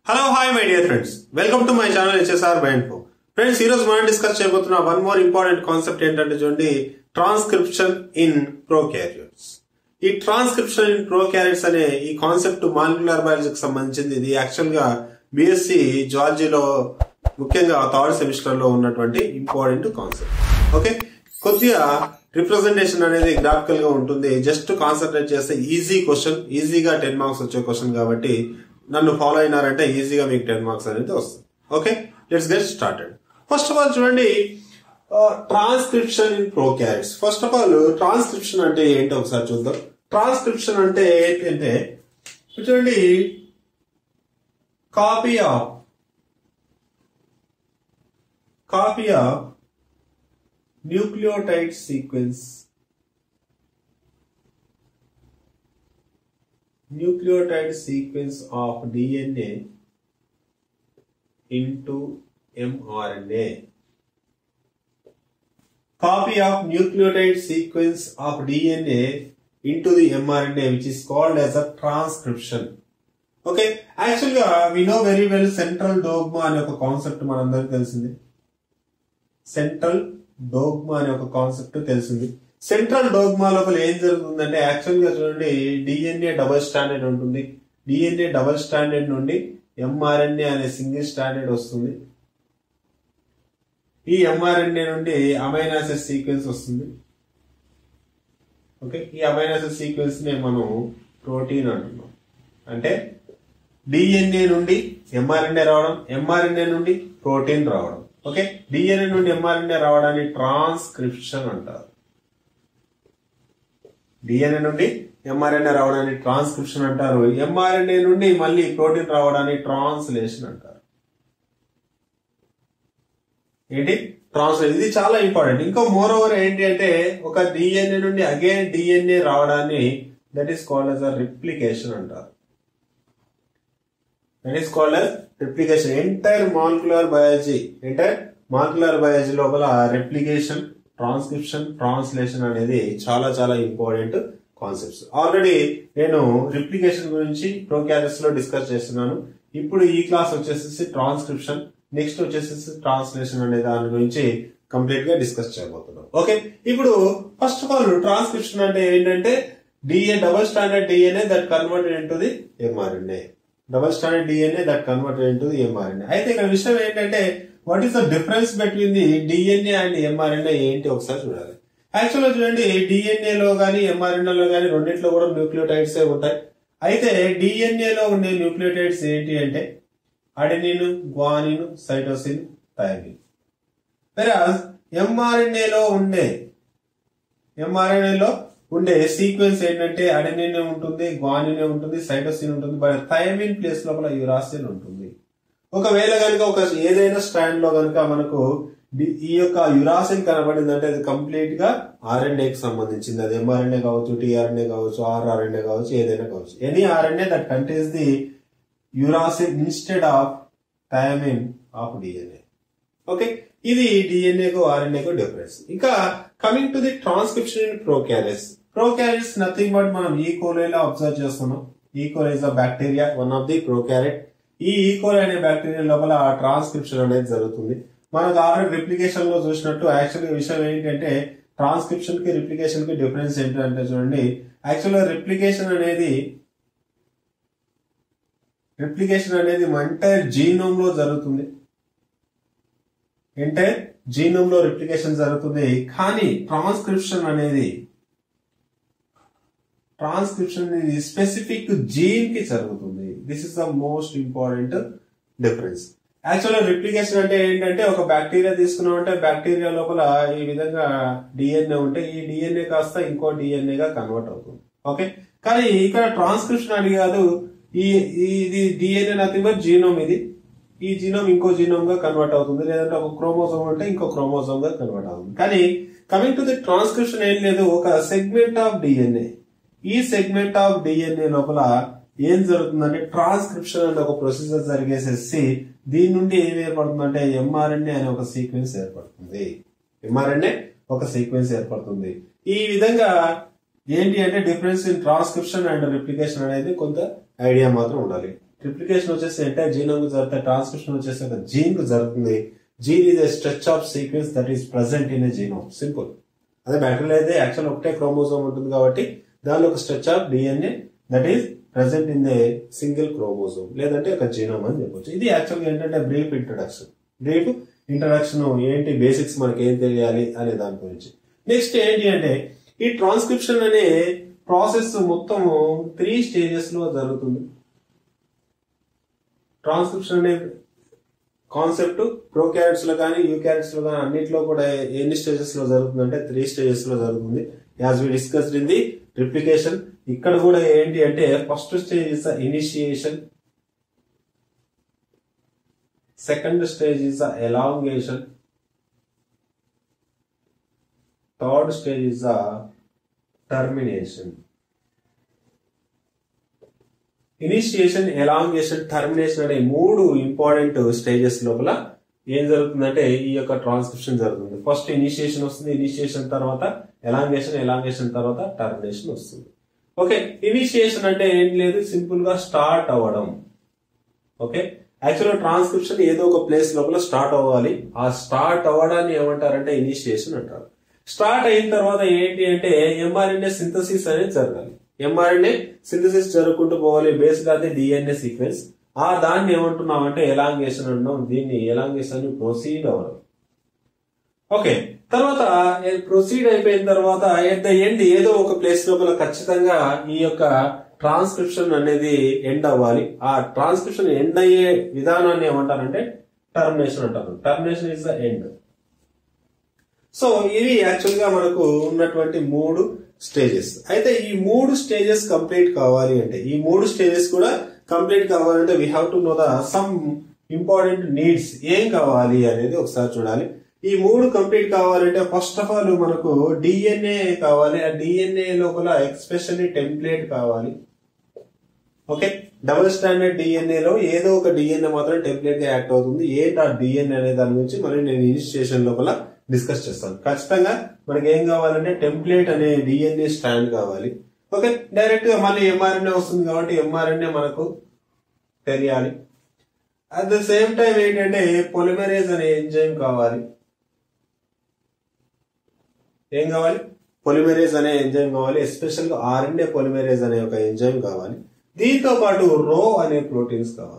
hello hi my dear friends welcome to my channel HSR బైన్ఫో friends ఈ రోజు మనం డిస్కస్ చేయబోతున్న వన్ మోర్ ఇంపార్టెంట్ కాన్సెప్ట్ ఏంటంటే చూడండి ట్రాన్స్క్రిప్షన్ ఇన్ ప్రోకారియోట్స్ ఈ ట్రాన్స్క్రిప్షన్ ఇన్ ప్రోకారియోట్స్ అనే ఈ కాన్సెప్ట్ మాలిక్యులర్ బయాలజీకి సంబంధించింది ఇది యాక్చువల్ గా బిఎస్సి జువాలజీలో ముఖ్యంగా థర్డ్ సెమిస్టర్ లో ఉన్నటువంటి ఇంపార్టెంట్ కాన్సెప్ట్ ఓకే కొద్దిగా రిప్రజెంటేషన్ అనేది గ్రాఫికల్ గా ఉంటుంది జస్ట్ కాన్సన్ట్రేట్ చేస్తే ఈజీ క్వశ్చన్ ఈజీగా టెన్ మార్క్స్ వచ్చే క్వశ్చన్ కాబట్టి నన్ను ఫాలో అయినారంటే ఈజీగా మీకు టెన్ మార్క్స్ అనేది వస్తుంది okay let's get started first of all చూడండి transcription in prokaryotes first of all transcription అంటే ఏంటో ఒకసారి చూద్దాం ట్రాన్స్క్రిప్షన్ అంటే ఏంటంటే చూడండి copy of copy of nucleotide sequence nucleotide sequence of DNA into mRNA copy of nucleotide sequence of DNA into the mRNA which is called as a transcription okay actual గా we know very well central dogma అనే ఒక concept మనందరికి తెలిసింది central dogma అనే ఒక concept తెలిసింది central dogma లోపల ఏం జరుగుతుందంటే యాక్చువల్ గా చూడండి డిఎన్ఏ డబల్ స్టాండర్డ్ ఉంటుంది డిఎన్ఏ డబల్ స్టాండర్డ్ నుండి ఎంఆర్ఎన్ఏ అనే సింగిల్ స్టాండర్డ్ వస్తుంది ఈ ఎంఆర్ఎన్ఏ నుండి అమైనాసిస్ సీక్వెన్స్ వస్తుంది ఓకే ఈ అమైనాసిస్ సీక్వెన్స్ ని మనం ప్రోటీన్ అంటున్నాం అంటే డిఎన్ఏ నుండి ఎంఆర్ఎన్ఏ రావడం ఎంఆర్ఎన్ఏ నుండి ప్రోటీన్ రావడం ఓకే డిఎన్ఏ నుండి ఎంఆర్ఎన్ఏ రావడాన్ని ట్రాన్స్క్రిప్షన్ అంటారు డిఎన్ఏ నుండి ఎంఆర్ఎన్ఏ రావడాన్ని ట్రాన్స్క్రిప్షన్ అంటారు ఎంఆర్ఎన్ఏ నుండి మళ్ళీ ప్రోటీన్ రావడాన్ని ట్రాన్స్లేషన్ అంటారు ఏంటి ట్రాన్స్లేషన్ ఇది చాలా ఇంపార్టెంట్ ఇంకో మోర్ ఓవర్ ఏంటి అంటే ఒక డిఎన్ఏ నుండి అగైన్ డిఎన్ఏ రావడాన్ని that is called as a replication అంటారు that is called as replication entire molecular biology entire molecular biology లోపల రెప్లికేషన్ ట్రాన్స్క్రిప్షన్ ట్రాన్స్లేషన్ అనేది చాలా చాలా ఇంపార్టెంట్ కాన్సెప్ట్స్ ఆల్రెడీ నేను రిప్లికేషన్ గురించి ప్రోకారియోట్స్ లో డిస్కస్ చేస్తున్నాను ఇప్పుడు ఈ క్లాస్ వచ్చేసి ట్రాన్స్క్రిప్షన్ నెక్స్ట్ వచ్చేసి ట్రాన్స్లేషన్ అనే దాని గురించి కంప్లీట్ గా డిస్కస్ చేయబోతున్నాం ఓకే ఇప్పుడు ఫస్ట్ ఆఫ్ ఆల్ ట్రాన్స్క్రిప్షన్ అంటే ఏంటంటే the double standard DNA that converted into the mRNA double standard DNA that converted into the mRNA అయితే ఇక్కడ విషయం ఏంటంటే what is the difference between the DNA and mRNA ఏంటి ఒకసారి చూడాలి యాక్చువల్గా చూడండి డిఎన్ఏ లో కానీ ఎంఆర్ఎన్ఏ లో కానీ రెండింటిలో కూడా న్యూక్లియోటైడ్స్ ఉంటాయి అయితే డిఎన్ఏ లో ఉండే న్యూక్లియోటైడ్స్ ఏంటి అంటే adenine guanine cytosine thymine whereas mRNA లో ఉండే ఎంఆర్ఎన్ఏ లో ఉండే సీక్వెన్స్ ఏంటంటే అడెనిన్ ఉంటుంది గ్వానిన్ ఉంటుంది సైటోసిన్ ఉంటుంది బట్ థైమిన్ ప్లేస్ లోపల యురాసిన్ ఉంటుంది ఒకవేళ కనుక ఒక ఏదైనా స్టాండ్ లో కనుక మనకు డి- ఈ యొక్క యురాసిన్ కనబడింది అంటే అది కంప్లీట్ గా ఆర్ఎన్ఏ కి సంబంధించింది అది ఎంఆర్ఎన్ఏ కావచ్చు టీఆర్ఎన్ఏ కావచ్చు ఆర్ఆర్ఎన్ఏ కావచ్చు ఏదైనా కావచ్చు any RNA that contains the uracil instead of thymine of DNA okay ఇది డిఎన్ఏ కు ఆర్ఎన్ఏ కు డిఫరెన్స్ ఇంకా coming to the transcription in prokaryotes prokaryotes nothing but మనం ఈ కోలైలో అబ్జర్వ్ చేస్తున్నాం E coli is bacteria one of the prokaryote ఈ E coli అనే బ్యాక్టీరియా లోపల ట్రాన్స్క్రిప్షన్ అనేది జరుగుతుంది మనకు ఆల్రెడీ రిప్లికేషన్ లో చూసినట్టు యాక్చువల్గా విషయం ఏంటంటే ట్రాన్స్క్రిప్షన్ కి రిప్లికేషన్ కి డిఫరెన్స్ ఏంటంటే చూడండి యాక్చువల్గా రిప్లికేషన్ అనేది రిప్లికేషన్ అనేది ఎంటైర్ జీనోమ్ లో జరుగుతుంది ఎంటైర్ జీనోమ్ లో రిప్లికేషన్ జరుగుతుంది కానీ ట్రాన్స్క్రిప్షన్ అనేది ట్రాన్స్క్రిప్షన్ అనేది స్పెసిఫిక్ జీన్ కి జరుగుతుంది this is the most important difference యాక్చువల్గా రిప్లికేషన్ అంటే ఏంటంటే ఒక బ్యాక్టీరియా తీసుకున్నాం అంటే బ్యాక్టీరియా లోపల ఈ విధంగా డిఎన్ఏ ఉంటే ఈ డిఎన్ఏ కాస్త ఇంకో డిఎన్ఏ గా కన్వర్ట్ అవుతుంది ఓకే కానీ ఇక్కడ ట్రాన్స్క్రిప్షన్ అని కాదు ఈ ఈ- ఇది డిఎన్ఏ నథింగ్ బట్ జీనోమ్ ఇది ఈ జీనోమ్ ఇంకో జీనోమ్ గా కన్వర్ట్ అవుతుంది లేదంటే ఒక క్రోమోజోమ్ అంటే ఇంకో క్రోమోజోమ్ గా కన్వర్ట్ అవుతుంది కానీ కమింగ్ టు ది ట్రాన్స్క్రిప్షన్ ఏం లేదు ఒక సెగ్మెంట్ ఆఫ్ డిఎన్ఏ ఈ సెగ్మెంట్ ఆఫ్ డిఎన్ఏ లోపల ఏం జరుగుతుందంటే ట్రాన్స్క్రిప్షన్ అనే ఒక ప్రొసీజర్ జరిగేసేసి దీని నుండి ఏం ఏర్పడుతుందంటే ఎంఆర్ఎన్ఏ అనే ఒక సీక్వెన్స్ ఏర్పడుతుంది ఎంఆర్ఎన్ఏ ఒక సీక్వెన్స్ ఏర్పడుతుంది ఈ విధంగా ఏంటి అంటే difference in transcription and replication అనేది కొంత ఐడియా మాత్రం ఉండాలి ట్రిప్లికేషన్ వచ్చేసి ఎంటైర్ జీనోమ్ కు జరుగుతుంది ట్రాన్స్క్రిప్షన్ వచ్చేసి ఒక జీన్ కు జరుగుతుంది gene is a stretch of sequence that is present in a genome simple అదే బ్యాక్టీరియా అయితే యాక్చువల్ ఒకటే క్రోమోజోమ్ ఉంటుంది కాబట్టి దానిలో ఒక stretch of DNA that is present in a single chromosome లేదంటే ఒక జీనోమ్ అని చెప్పొచ్చు ఇది యాక్చువల్గా ఏంటంటే బ్రీఫ్ ఇంట్రడక్షన్ బ్రీఫ్ ఇంట్రడక్షన్ ఏంటి బేసిక్స్ మనకి ఏం తెలియాలి అనే దాని గురించి నెక్స్ట్ ఏంటి అంటే ఈ ట్రాన్స్క్రిప్షన్ అనే ప్రాసెస్ మొత్తం త్రీ స్టేజెస్ లో జరుగుతుంది ట్రాన్స్క్రిప్షన్ అనే కాన్సెప్ట్ ప్రోక్యారెట్స్ లో కానీ యూక్యారెట్స్ లో కానీ అన్నిట్లో కూడా ఎన్ని స్టేజెస్ లో జరుగుతుంది అంటే త్రీ స్టేజెస్ లో జరుగుతుంది as we discussed in the replication ఇక్కడ కూడా ఏంటి అంటే first stage is initiation second stage is elongation third stage is termination initiation elongation termination అనే మూడు ఇంపార్టెంట్ స్టేజెస్ లోపల ఏం జరుగుతుందంటే ఈ యొక్క ట్రాన్స్క్రిప్షన్ జరుగుతుంది ఫస్ట్ ఇనిషియేషన్ వస్తుంది ఇనిషియేషన్ తర్వాత ఎలాంగేషన్ ఎలాంగేషన్ తర్వాత టర్మినేషన్ వస్తుంది ఓకే ఇనిషియేషన్ అంటే ఏం లేదు సింపుల్ గా స్టార్ట్ అవ్వడం ఓకే యాక్చువల్ ట్రాన్స్క్రిప్షన్ ఏదో ఒక ప్లేస్ లోపల స్టార్ట్ అవ్వాలి ఆ స్టార్ట్ అవ్వడాన్ని ఏమంటారంటే ఇనిషియేషన్ అంటారు స్టార్ట్ అయిన తర్వాత ఏంటి అంటే ఎంఆర్ఎన్ఏ సింథసిస్ అనేది జరగాలి ఎంఆర్ఎన్ఏ సింథసిస్ జరుగుకుంటూ పోవాలి బేస్ గా అది డిఎన్ఏ సీక్వెన్స్ ఆ దాన్ని ఏమంటున్నాం అంటే ఎలాంగేషన్ అంటున్నాం దీన్ని ఎలాంగేషన్ ప్రొసీడ్ అవ్వడం ఓకే తర్వాత ప్రొసీడ్ అయిపోయిన తర్వాత ఎట్ ద ఎండ్ ఏదో ఒక ప్లేస్ లోపల ఖచ్చితంగా ఈ యొక్క ట్రాన్స్క్రిప్షన్ అనేది ఎండ్ అవ్వాలి ఆ ట్రాన్స్క్రిప్షన్ ఎండ్ అయ్యే విధానాన్ని ఏమంటారంటే టర్మినేషన్ అంటారు termination is the end so ఇవి యాక్చువల్ గా మనకు ఉన్నటువంటి మూడు స్టేజెస్ అయితే ఈ మూడు స్టేజెస్ కంప్లీట్ కావాలి అంటే ఈ మూడు స్టేజెస్ కూడా కంప్లీట్ కావాలంటే we have to know the some important needs ఏం కావాలి అనేది ఒకసారి చూడాలి ఈ మూడు కంప్లీట్ కావాలంటే ఫస్ట్ ఆఫ్ ఆల్ మనకు డిఎన్ఏ కావాలి ఆ డిఎన్ఏ లోపల ఎక్స్పెషల్లీ టెంప్లేట్ కావాలి ఓకే డబుల్ స్టాండర్డ్ డిఎన్ఏ లో ఏదో ఒక డిఎన్ఏ మాత్రం టెంప్లేట్ గా యాక్ట్ అవుతుంది ఏంటి ఆ డిఎన్ఏ అనే దాని గురించి మరి నేను ఇనిషియేషన్ లోపల డిస్కస్ చేస్తాను ఖచ్చితంగా మనకి ఏం కావాలంటే టెంప్లేట్ అనే డిఎన్ఏ స్టాండ్ కావాలి ఓకే డైరెక్ట్ గా మళ్ళీ ఎంఆర్ఎన్ఏ వస్తుంది కాబట్టి ఎంఆర్ఎన్ఏ మనకు తెలియాలి అట్ ద సేమ్ టైం ఏంటంటే పొలిమరేజ్ అనే ఎంజైమ్ కావాలి ఏం కావాలి పొలిమరేజ్ అనే ఎంజైమ్ కావాలి ఎస్పెషల్ గా ఆర్ఎన్ఏ పొలిమరేజ్ అనే ఒక ఎంజైమ్ కావాలి దీంతో పాటు రో అనే ప్రోటీన్స్ కావాలి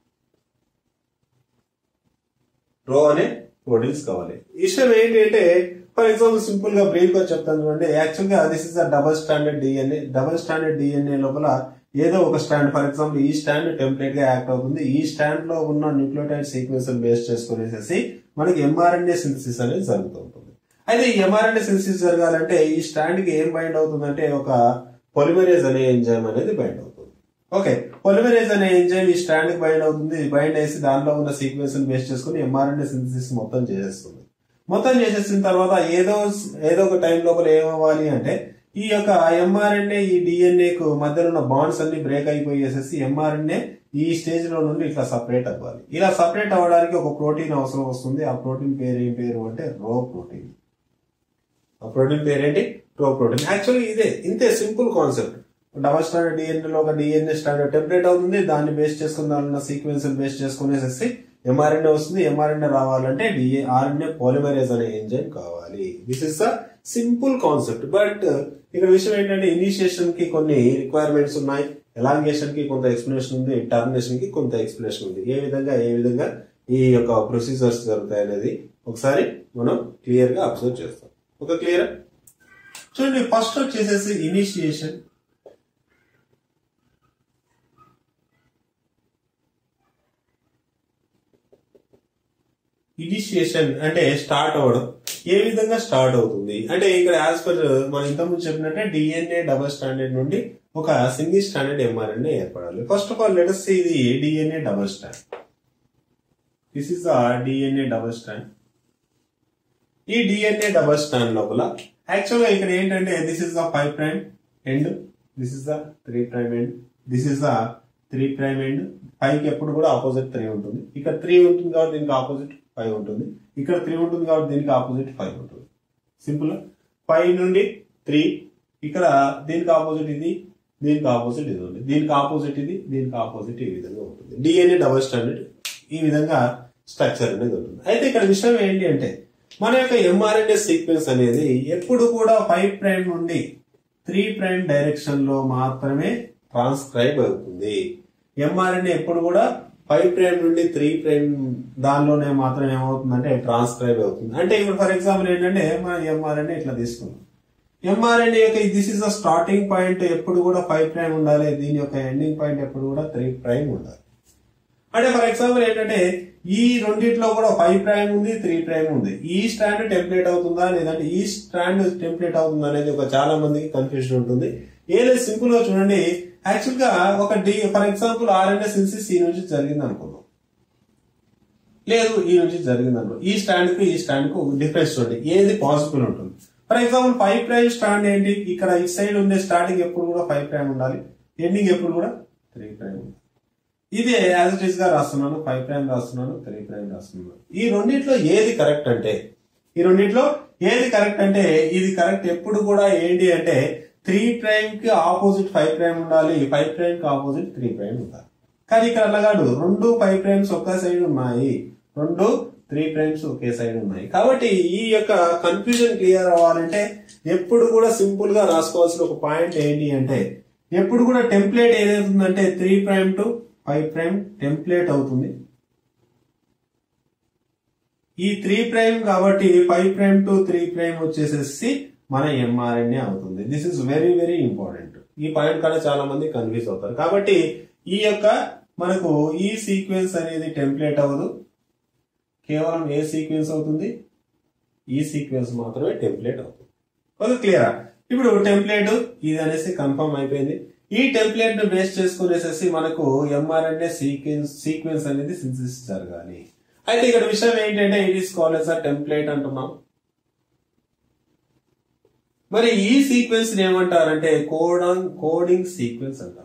రో అనే ప్రోటీన్స్ కావాలి విషయం ఏంటంటే ఫర్ ఎగ్జాంపుల్ సింపుల్ గా బ్రీఫ్ గా చెప్తాను చూడండి యాక్చువల్ గా this is a double standard DNA double standard DNA లోపల ఏదో ఒక స్టాండ్ ఫర్ ఎగ్జాంపుల్ ఈ స్టాండ్ టెంప్లెట్ గా యాక్ట్ అవుతుంది ఈ స్టాండ్ లో ఉన్న న్యూక్లియోటైడ్ సీక్వెన్స్ బేస్ చేసుకునేసేసి మనకి ఎంఆర్ఎన్ఏ సింథసిస్ అనేది జరుగుతూ ఉంటుంది అయితే ఈ ఎంఆర్ఎన్ఏ సింథసిస్ జరగాలంటే ఈ స్టాండ్ కి ఏం బైండ్ అవుతుందంటే ఒక పొలిమరేజ్ అనే ఎంజైమ్ అనేది బైండ్ అవుతుంది ఓకే పొలిమరేజ్ అనే ఎంజైమ్ ఈ స్టాండ్ కి బైండ్ అవుతుంది బైండ్ చేసి దాంట్లో ఉన్న సీక్వెన్స్ బేస్ చేసుకుని ఎంఆర్ఎన్ఏ సింథసిస్ మొత్తం చేసేస్తుంది మొత్తం చేసేసిన తర్వాత ఏదో ఏదో ఒక టైం లోపల ఏమవ్వాలి అంటే ఈ యొక్క ఎంఆర్ఎన్ఏ ఈ డిఎన్ఏ కు మధ్యలో ఉన్న బాండ్స్ అన్ని బ్రేక్ అయిపోయేసేసి ఎంఆర్ఎన్ఏ ఈ స్టేజ్ లో నుండి ఇట్లా సపరేట్ అవ్వాలి ఇలా సపరేట్ అవ్వడానికి ఒక ప్రోటీన్ అవసరం వస్తుంది ఆ ప్రోటీన్ పేరు ఏం పేరు అంటే రో ప్రోటీన్ ఆ ప్రోటీన్ పేరేంటి రో ప్రోటీన్ యాక్చువల్లీ ఇదే ఇంతే simple concept double standard DNA లో ఒక డిఎన్ఏ స్టాండర్డ్ టెంప్లెట్ అవుతుంది దాన్ని బేస్ చేసుకుని దాని ఉన్న సీక్వెన్స్ బేస్ చేసుకునేసేసి ఎంఆర్ఎన్ఏ వస్తుంది ఎంఆర్ఎన్ఏ రావాలంటే డిఏ ఆర్ఎన్ఏ పాలిమరేజ్ అనే ఎంజైమ్ కావాలి this is a simple concept but ఇక్కడ విషయం ఏంటంటే ఇనిషియేషన్ కి కొన్ని రిక్వైర్మెంట్స్ ఉన్నాయి ఎలాంగేషన్ కి కొంత ఎక్స్ప్లెనేషన్ ఉంది టర్మినేషన్ కి కొంత ఎక్స్ప్లెనేషన్ ఉంది ఏ విధంగా ఏ విధంగా ఈ యొక్క ప్రొసీజర్స్ జరుగుతాయి అనేది ఒకసారి మనం క్లియర్ గా అబ్జర్వ్ చేస్తాం ఒక క్లియర్ చూడండి ఫస్ట్ వచ్చేసేసి ఇనిషియేషన్ ఇనిషియేషన్ అంటే స్టార్ట్ అవ్వడం ఏ విధంగా స్టార్ట్ అవుతుంది అంటే ఇక్కడ యాజ్ పర్ మనం ఇంతకుముందు చెప్పినట్టే డిఎన్ఏ డబల్ స్టాండర్డ్ నుండి ఒక సింగిల్ స్టాండర్డ్ ఎంఆర్ఎన్ఏ ఏర్పడాలి ఫస్ట్ ఆఫ్ ఆల్ లెటస్ ఇది DNA double strand this is the DNA double strand ఈ డిఎన్ఏ డబల్ స్టాండ్ లోపల యాక్చువల్ గా ఇక్కడ ఏంటంటే this is the five prime end this is the three prime end this is the three prime end five కి ఎప్పుడు కూడా opposite three ఉంటుంది ఇక్కడ త్రీ ఉంటుంది కాబట్టి దీనికి ఆపోజిట్ ఫైవ్ ఉంటుంది ఇక్కడ త్రీ ఉంటుంది కాబట్టి దీనికి ఆపోజిట్ ఫైవ్ ఉంటుంది సింపుల్ ఫైవ్ నుండి త్రీ ఇక్కడ దీనికి ఆపోజిట్ ఇది దీనికి ఆపోజిట్ ఇది ఉంది దీనికి ఆపోజిట్ ఇది దీనికి ఆపోజిట్ ఈ విధంగా ఉంటుంది డిఎన్ఏ డబుల్ స్టాండర్డ్ ఈ విధంగా స్ట్రక్చర్ అనేది ఉంటుంది అయితే ఇక్కడ విషయం ఏంటి అంటే మన యొక్క ఎంఆర్ఎన్ఏ సీక్వెన్స్ అనేది ఎప్పుడు కూడా ఫైవ్ ప్రైమ్ నుండి త్రీ ప్రైమ్ డైరెక్షన్ లో మాత్రమే ట్రాన్స్క్రైబ్ అవుతుంది ఎంఆర్ఎన్ఏ ఎప్పుడు కూడా ఫైవ్ ప్రైమ్ నుండి త్రీ ప్రైమ్ దానిలోనే మాత్రం ఏమవుతుందంటే ట్రాన్స్క్రైబ్ అవుతుంది అంటే ఇప్పుడు ఫర్ ఎగ్జాంపుల్ ఏంటంటే మన ఎంఆర్ఎన్ఏ ఇట్లా తీసుకున్నాం ఎంఆర్ఎన్ఏ యొక్క this is the starting point ఎప్పుడు కూడా ఫైవ్ ప్రైమ్ ఉండాలి దీని యొక్క ఎండింగ్ పాయింట్ ఎప్పుడు కూడా త్రీ ప్రైమ్ ఉండాలి అంటే ఫర్ ఎగ్జాంపుల్ ఏంటంటే ఈ రెండిట్లో కూడా ఫైవ్ ప్రైమ్ ఉంది త్రీ ప్రైమ్ ఉంది ఈ స్టాండ్ టెంప్లేట్ అవుతుందా లేదంటే ఈ స్టాండ్ టెంప్లేట్ అవుతుందా అనేది ఒక చాలా మందికి కన్ఫ్యూజన్ ఉంటుంది ఏదో సింపుల్ గా చూడండి యాక్చువల్ గా ఒక డి ఫర్ ఎగ్జాంపుల్ ఆర్ఎన్ఎస్ ఇన్సిస్ ఈ నుంచి జరిగింది అనుకుందాం లేదు ఈ నుంచి జరిగింది అనుకో ఈ స్టాండ్ కు ఈ స్టాండ్ కు డిఫరెన్స్ చూడండి ఏది పాసిబుల్ ఉంటుంది for example five prime strand ఏంటి ఇక్కడ ఈ సైడ్ ఉండే స్టార్టింగ్ ఎప్పుడు కూడా ఫైవ్ ప్రైమ్ ఉండాలి ఎండింగ్ ఎప్పుడు కూడా త్రీ ప్రైమ్ ఉండాలి ఇదే యాజ్ ఇట్ ఈస్ గా రాస్తున్నాను ఫైవ్ ప్రైమ్ రాస్తున్నాను త్రీ ప్రైమ్ రాస్తున్నాను ఈ రెండిట్లో ఏది కరెక్ట్ అంటే ఈ రెండిట్లో ఏది కరెక్ట్ అంటే ఇది కరెక్ట్ ఎప్పుడు కూడా ఏంటి అంటే త్రీ ప్రైమ్ కి ఆపోజిట్ ఫైవ్ ప్రైమ్ ఉండాలి ఫైవ్ ప్రైమ్ కి ఆపోజిట్ త్రీ ప్రైమ్ ఉండాలి కానీ ఇక్కడ అలాగాడు రెండు ఫైవ్ ప్రైమ్స్ ఒకే సైడ్ ఉన్నాయి రెండు త్రీ ప్రైమ్స్ ఒకే సైడ్ ఉన్నాయి కాబట్టి ఈ యొక్క కన్ఫ్యూజన్ క్లియర్ అవ్వాలంటే ఎప్పుడు కూడా సింపుల్ గా రాసుకోవాల్సిన ఒక పాయింట్ ఏంటి అంటే ఎప్పుడు కూడా టెంప్లెట్ ఏదైతుందంటే three prime to five prime template అవుతుంది ఈ త్రీ ప్రైమ్ కాబట్టి five prime to three prime వచ్చేసేసి మన ఎంఆర్ఎన్ఏ అవుతుంది this is very very important ఈ పాయింట్ కూడా చాలా మంది కన్ఫ్యూజ్ అవుతారు కాబట్టి ఈ యొక్క మనకు ఈ సీక్వెన్స్ అనేది టెంప్లేట్ అవ్వదు కేవలం ఏ సీక్వెన్స్ అవుతుంది ఈ సీక్వెన్స్ మాత్రమే టెంప్లేట్ అవుతుంది ఓకే క్లియరా ఇప్పుడు టెంప్లేట్ ఇది అనేసి కన్ఫర్మ్ అయిపోయింది ఈ టెంప్లెట్ ను బేస్ చేసుకునేసేసి మనకు ఎంఆర్ఎన్ఏ సీక్వెన్స్ సీక్వెన్స్ అనేది సింథసిస్ జరగాలి అయితే ఇక్కడ విషయం ఏంటంటే it is call as template అంటున్నాం మరి ఈ సీక్వెన్స్ ఏమంటారంటే కోడింగ్ కోడింగ్ సీక్వెన్స్ అంటారు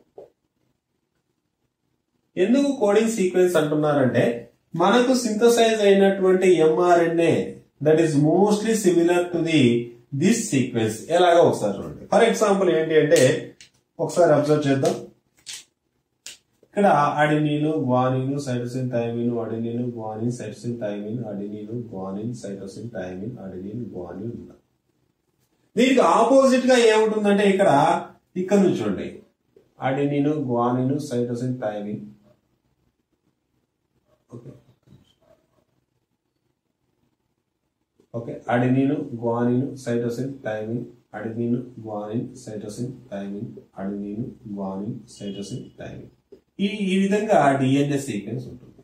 ఎందుకు కోడింగ్ సీక్వెన్స్ అంటున్నారంటే మనకు సింథసైజ్ అయినటువంటి mRNA that is mostly similar to the this sequence ఎలాగో ఒకసారి చూడండి ఫర్ ఎగ్జాంపుల్ ఏంటి అంటే ఒకసారి అబ్జర్వ్ చేద్దాం ఇక్కడ adenine guanine cytosine thymine adenine guanine cytosine thymine adenine guanine cytosine thymine adenine guanine ఉన్నాయి దీనికి ఆపోజిట్ గా ఏముంటుందంటే ఇక్కడ ఇక్కడ నుంచి చూడండి adenine guanine cytosine thymine okay okay adenine guanine cytosine thymine adenine guanine cytosine thymine adenine guanine cytosine thymine ఈ ఈ విధంగా డిఎన్ఏ సీక్వెన్స్ ఉంటుంది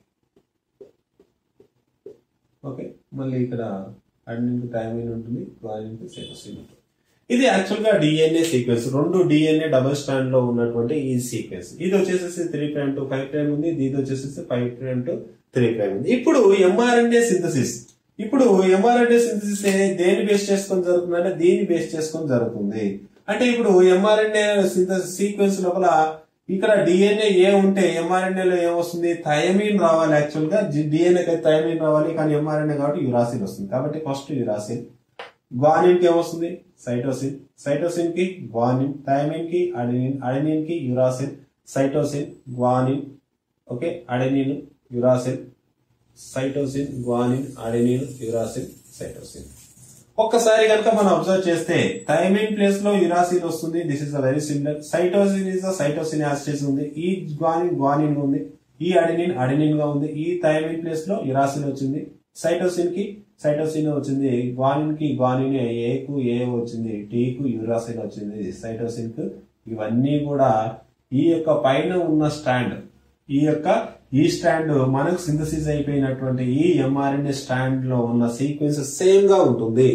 ఓకే మళ్ళీ ఇక్కడ అడినిన్ థైమిన్ ఉంటుంది గ్వానిన్ సైటోసిన్ ఉంటుంది ఇది యాక్చువల్ గా డిఎన్ఏ సీక్వెన్స్ రెండు డిఎన్ఏ డబుల్ స్టాండ్ లో ఉన్నటువంటి ఈ సీక్వెన్స్ ఇది వచ్చేసేసి three prime to five prime ఉంది ఇది వచ్చేసేసి five prime to three prime ఉంది ఇప్పుడు ఎంఆర్ఎన్ఏ సింథసిస్ ఇప్పుడు ఎంఆర్ఎన్ఏ సింథసిస్ దేని బేస్ చేసుకొని జరుగుతుంది అంటే దీన్ని బేస్ చేసుకొని జరుగుతుంది అంటే ఇప్పుడు ఎంఆర్ఎన్ఏ సింథసిస్ సీక్వెన్స్ లోపల ఇక్కడ డిఎన్ఏ ఏ ఉంటే ఎంఆర్ఎన్ఏ లో ఏమొస్తుంది థైమిన్ రావాలి యాక్చువల్ గా డిఎన్ఏ కి థైమిన్ రావాలి కానీ ఎంఆర్ఎన్ఏ కాబట్టి యురాసిన్ వస్తుంది కాబట్టి ఫస్ట్ యురాసిన్ గ్వానిన్ కి ఏమొస్తుంది సైటోసిన్ సైటోసిన్ కి గ్వానిన్ థైమిన్ కి అడినిన్ అడినిన్ కి uracil cytosine guanine okay adenine uracil cytosine guanine adenine uracil cytosine ఒక్కసారి కనుక మనం అబ్జర్వ్ చేస్తే థైమిన్ ప్లేస్ లో యురాసిన్ వస్తుంది this is very similar cytosine is cytosine acid ఉంది ఈ గ్వానిన్ గ్వానిన్ ఉంది ఈ అడెనిన్ అడెనిన్ గా ఉంది ఈ థైమిన్ ప్లేస్ లో యురాసిన్ వచ్చింది సైటోసిన్ కి సైటోసిన్ వచ్చింది గ్వానిన్ కి గ్వానిన్ ఏ కు ఏ వచ్చింది టీ కు యురాసిన్ వచ్చింది సైటోసిన్ కు ఇవన్నీ కూడా ఈ యొక్క పైన ఉన్న స్టాండ్ ఈ యొక్క ఈ స్టాండ్ మనకు సింథసిస్ అయిపోయినటువంటి ఈ ఎంఆర్ఎన్ఏ స్టాండ్ లో ఉన్న సీక్వెన్స్ సేమ్ గా ఉంటుంది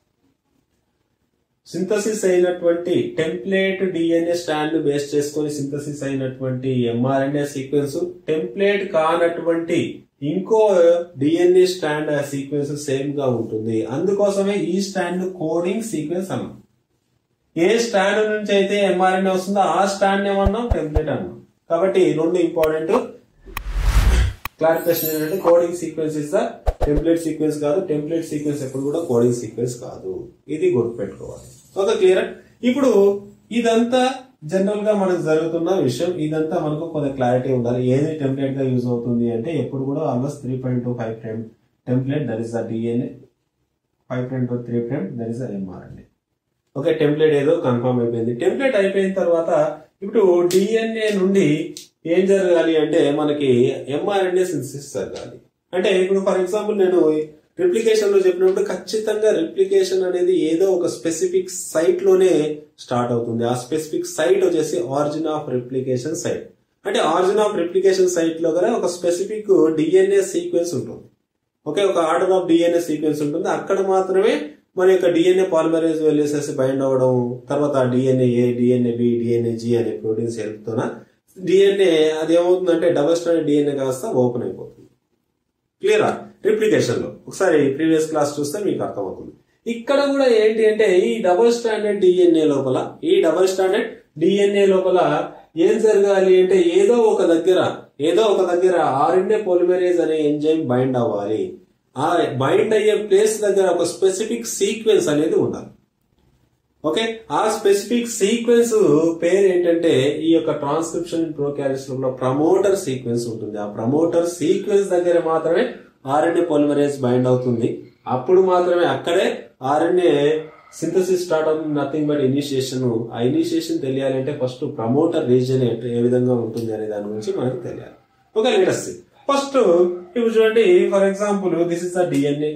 సింథసిస్ అయినటువంటి టెంప్లేట్ డిఎన్ఏ స్టాండ్ బేస్ చేసుకొని సింథసిస్ అయినటువంటి ఎంఆర్ఎన్ఏ సీక్వెన్స్ టెంప్లేట్ కానటువంటి ఇంకో డిఎన్ఏ స్టాండ్ సీక్వెన్స్ సేమ్ గా ఉంటుంది అందుకోసమే ఈ స్టాండ్ కోడింగ్ సీక్వెన్స్ అన్నాం ఏ స్టాండ్ నుంచి అయితే ఎంఆర్ఎన్ఏ వస్తుందో ఆ స్టాండ్ ఏమన్నాం టెంప్లేట్ అన్నాం కాబట్టి ఈ రెండు ఇంపార్టెంట్ క్లారిఫికేషన్ ఏంటంటే coding sequence is the template sequence కాదు టెంప్లెట్ సీక్వెన్స్ ఎప్పుడు కూడా కోడింగ్ సీక్వెన్స్ కాదు ఇది గుర్తుపెట్టుకోవాలి ఓకే క్లియర్ ఇప్పుడు ఇదంతా జనరల్ గా మనకు జరుగుతున్న విషయం ఇదంతా మనకు కొంత క్లారిటీ ఉండాలి ఏది టెంప్లెట్ గా యూజ్ అవుతుంది అంటే ఎప్పుడు కూడా almost three point to five prime template that is the DNA five point to three prime that is the mRNA okay template ఏదో కన్ఫర్మ్ అయిపోయింది టెంప్లెట్ అయిపోయిన తర్వాత ఇప్పుడు డిఎన్ఏ నుండి ఏం జరగాలి అంటే మనకి ఎంఆర్ఎన్ఏ సింథసిస్ జరగాలి అంటే ఇప్పుడు ఫర్ ఎగ్జాంపుల్ నేను రిప్లికేషన్ లో చెప్పినప్పుడు ఖచ్చితంగా రిప్లికేషన్ అనేది ఏదో ఒక స్పెసిఫిక్ సైట్ లోనే స్టార్ట్ అవుతుంది ఆ స్పెసిఫిక్ సైట్ వచ్చేసి ఆరిజిన్ ఆఫ్ రిప్లికేషన్ సైట్ అంటే ఆరిజిన్ ఆఫ్ రిప్లికేషన్ సైట్ లో కూడా ఒక స్పెసిఫిక్ డిఎన్ఏ సీక్వెన్స్ ఉంటుంది ఓకే ఒక ఆర్డర్ ఆఫ్ డిఎన్ఏ సీక్వెన్స్ ఉంటుంది అక్కడ మాత్రమే మన యొక్క డిఎన్ఏ పాలిమరేజ్ వెళ్ళేసేసి బైండ్ అవ్వడం తర్వాత DNA A DNA B DNA G అనే ప్రోటీన్స్ హెల్ప్ తోన డిఎన్ఏ అది ఏమవుతుందంటే డబల్ స్టాండర్డ్ డిఎన్ఏ కాస్త ఓపెన్ అయిపోతుంది క్లియరా రిప్లికేషన్ లో ఒకసారి ప్రీవియస్ క్లాస్ చూస్తే మీకు అర్థమవుతుంది ఇక్కడ కూడా ఏంటి అంటే ఈ డబుల్ స్టాండర్డ్ డిఎన్ఏ లోపల ఈ డబుల్ స్టాండర్డ్ డిఎన్ఏ లోపల ఏం జరగాలి అంటే ఏదో ఒక దగ్గర ఏదో ఒక దగ్గర ఆర్ఎన్ఏ పొలిమరేజ్ అనే ఎంజైమ్ బైండ్ అవ్వాలి ఆ బైండ్ అయ్యే ప్లేస్ దగ్గర ఒక స్పెసిఫిక్ సీక్వెన్స్ అనేది ఉండాలి ఓకే ఆ స్పెసిఫిక్ సీక్వెన్స్ పేరు ఏంటంటే ఈ యొక్క ట్రాన్స్క్రిప్షన్ ప్రోకారిస్ లో ప్రమోటర్ సీక్వెన్స్ ఉంటుంది ఆ ప్రమోటర్ సీక్వెన్స్ దగ్గర మాత్రమే ఆర్ఎన్ఏ పొలిమరేజ్ బైండ్ అవుతుంది అప్పుడు మాత్రమే అక్కడే ఆర్ఎన్ఏ సింథసిస్ స్టార్ట్ అవుతుంది నథింగ్ బట్ ఇనిషియేషన్ ఆ ఇనిషియేషన్ తెలియాలంటే ఫస్ట్ ప్రమోటర్ రీజన్ ఏ విధంగా ఉంటుంది అనే దాని గురించి మనకు తెలియాలి ఓకే లేటెస్ట్ ఫస్ట్ ఇప్పుడు చూడండి for example this is the DNA